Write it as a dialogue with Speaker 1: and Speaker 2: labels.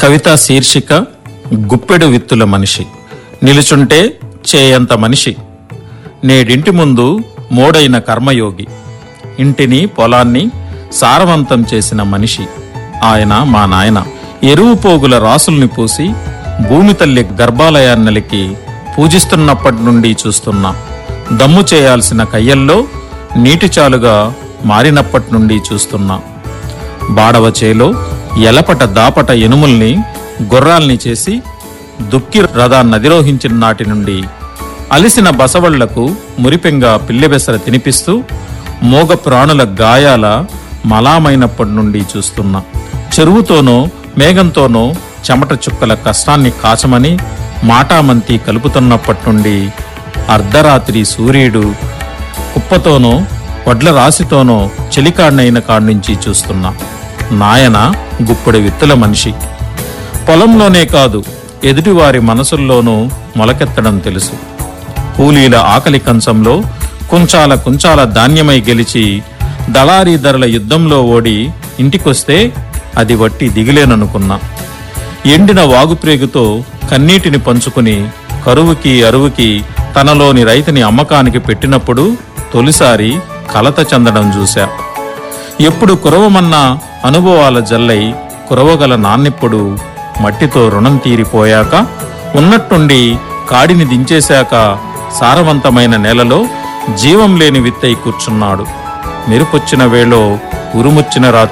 Speaker 1: కవిత శీర్షిక గుప్పెడు విత్తుల మనిషి నిలుచుంటే చేయంత మనిషి నేడింటి ముందు మోడైన కర్మయోగి ఇంటిని పొలాన్ని సారవంతం చేసిన మనిషి ఆయన మా నాయన ఎరువు పోగుల రాసుల్ని పూసి భూమి తల్లి గర్భాలయాన్నలికి పూజిస్తున్నప్పటి నుండి చూస్తున్నా దమ్ము చేయాల్సిన కయ్యల్లో నీటి చాలుగా మారినప్పటి నుండి చూస్తున్నా బాడవ చేలో ఎలపట దాపట ఎనుముల్ని గుర్రాల్ని చేసి దుక్కి రథాన్నధిరోహించిన నాటి నుండి అలిసిన బసవళ్లకు మురిపెంగా పిల్లెబెసర తినిపిస్తూ మోగ ప్రాణుల గాయాల మలామైనప్పటి నుండి చూస్తున్నా చెరువుతోనో మేఘంతోనో చెమట చుక్కల కష్టాన్ని కాచమని మాటామంతి కలుపుతున్నప్పటి నుండి అర్ధరాత్రి సూర్యుడు కుప్పతోనో వడ్ల రాశితోనో చెలికాడినైన కాడ్నుంచి చూస్తున్నా నాయన గుప్పెడు విత్తుల మనిషి పొలంలోనే కాదు ఎదుటివారి మనసుల్లోనూ మొలకెత్తడం తెలుసు కూలీల ఆకలి కంచంలో కుంచాల కుంచాల ధాన్యమై గెలిచి దళారీ ధరల యుద్ధంలో ఓడి ఇంటికొస్తే అది వట్టి దిగిలేననుకున్నా ఎండిన వాగుప్రేగుతో కన్నీటిని పంచుకుని కరువుకి అరువుకి తనలోని రైతుని అమ్మకానికి పెట్టినప్పుడు తొలిసారి కలత చెందడం చూశా ఎప్పుడు కురవమన్న అనుభవాల జల్లై కురవగల నాన్నెప్పుడు మట్టితో రుణం తీరిపోయాక ఉన్నట్టుండి కాడిని దించేశాక సారవంతమైన నేలలో జీవం లేని విత్తై కూర్చున్నాడు మెరుపొచ్చిన వేళో ఉరుముచ్చిన రాత్రి